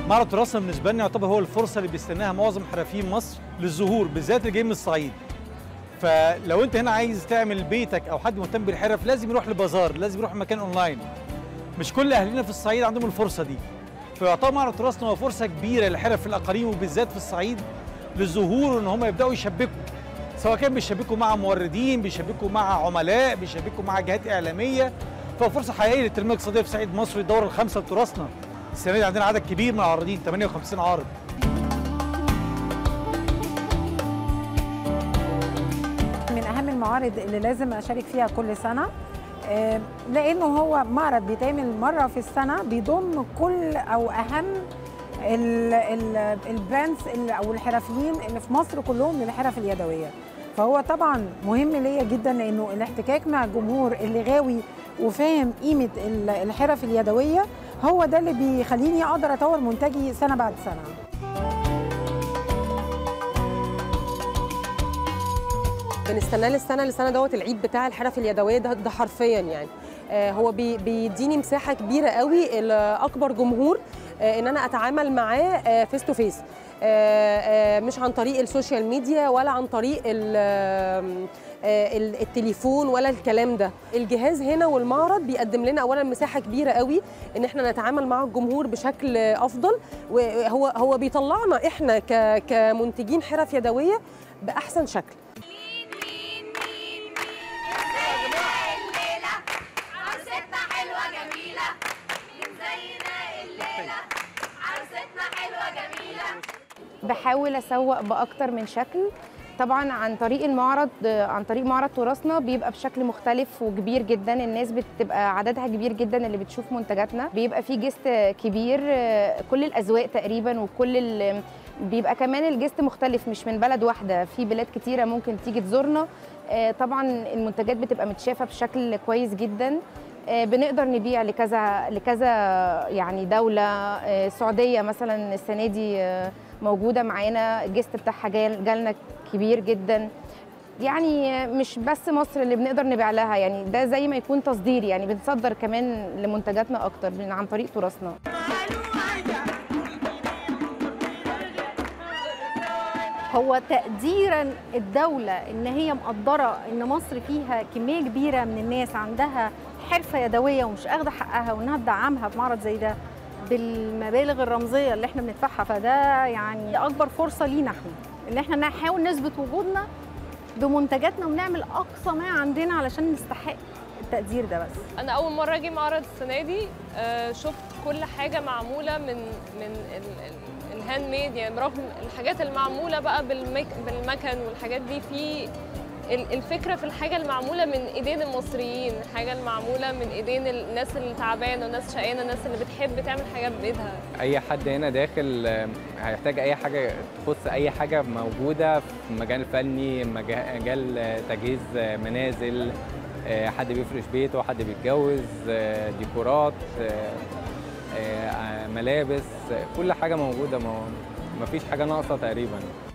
معرض تراثنا بالنسبه لنا يعتبر هو الفرصه اللي بيستناها معظم حرفيين مصر للظهور بالذات اللي جايين من الصعيد فلو انت هنا عايز تعمل بيتك او حد مهتم بالحرف لازم يروح لبازار لازم يروح مكان اونلاين مش كل اهالينا في الصعيد عندهم الفرصه دي فيعتبر معرض تراثنا هو فرصه كبيره للحرف في الاقاليم وبالذات في الصعيد للظهور ان هم يبداوا يشبكوا سواء كان بيشبكوا مع موردين بيشبكوا مع عملاء بيشبكوا مع جهات اعلاميه ففرصه حقيقيه للتنميه الاقتصاديه في صعيد مصر الدوره الخامسه لتراثنا السنه دي عندنا عدد كبير من العارضين 58 عارض من اهم المعارض اللي لازم اشارك فيها كل سنه آه، لانه هو معرض بيتعمل مره في السنه بيضم كل او اهم ال- ال- البراندز اللي- او الحرفيين اللي في مصر كلهم للحرف اليدويه فهو طبعا مهم ليا جدا لانه الاحتكاك مع الجمهور اللي غاوي وفاهم قيمه ال- الحرف اليدويه هو ده اللي بيخليني اقدر اطور منتجي سنه بعد سنه بنستناه للسنه للسنه دوت العيد بتاع الحرف اليدويه ده, ده حرفيا يعني آه، هو بي- بيديني مساحه كبيره قوي لاكبر جمهور آه، ان انا اتعامل معاه فيس تو فيس مش عن طريق السوشيال ميديا ولا عن طريق ال- آم، آه، ال- التليفون ولا الكلام ده الجهاز هنا والمعرض بيقدم لنا اولا مساحه كبيره قوي ان احنا نتعامل مع الجمهور بشكل افضل وهو هو بيطلعنا احنا ك- كمنتجين حرف يدويه باحسن شكل الليلة عروستنا حلوة جميلة زينا الليلة عروستنا حلوة جميلة بحاول اسوق باكتر من شكل طبعا عن طريق المعرض عن طريق معرض تراثنا بيبقى بشكل مختلف وكبير جدا الناس بتبقى عددها كبير جدا اللي بتشوف منتجاتنا بيبقى في جست كبير كل الاذواق تقريبا وكل ال... بيبقى كمان الجست مختلف مش من بلد واحده في بلاد كتيره ممكن تيجي تزورنا آه، طبعا المنتجات بتبقى متشافه بشكل كويس جدا آه، بنقدر نبيع لكذا لكذا يعني دوله آه، السعوديه مثلا السنه دي آه، موجوده معانا الجست بتاعها جال- جالنا كبير جدا يعني مش بس مصر اللي بنقدر نبيع لها يعني ده زي ما يكون تصدير يعني بنصدر كمان لمنتجاتنا اكتر من- عن طريق تراثنا هو تقديرا الدولة إن هي مقدرة إن مصر فيها كمية كبيرة من الناس عندها حرفة يدوية ومش أخدة حقها وإنها تدعمها بمعرض زي ده بالمبالغ الرمزية اللي احنا بندفعها فده يعني أكبر فرصة لينا احنا إن احنا نحاول نثبت وجودنا بمنتجاتنا ونعمل أقصى ما عندنا علشان نستحق التقدير ده بس انا اول مره اجي معرض السنه دي آه، شفت كل حاجه معموله من من ال- ال- الهاند ميد يعني برغم الحاجات المعموله بقى بالمك بالمكن والحاجات دي في ال- الفكره في الحاجه المعموله من ايدين المصريين الحاجه المعموله من ايدين الناس اللي تعبانه الناس شقيانه الناس اللي بتحب تعمل حاجات بايدها اي حد هنا داخل آه، هيحتاج اي حاجه تخص اي حاجه موجوده في مجال فني مجا- مجال آه، تجهيز آه، منازل آه، حد بيفرش بيته حد بيتجوز آه، ديكورات آه، آه، ملابس آه، كل حاجه موجوده ما فيش حاجه ناقصه تقريبا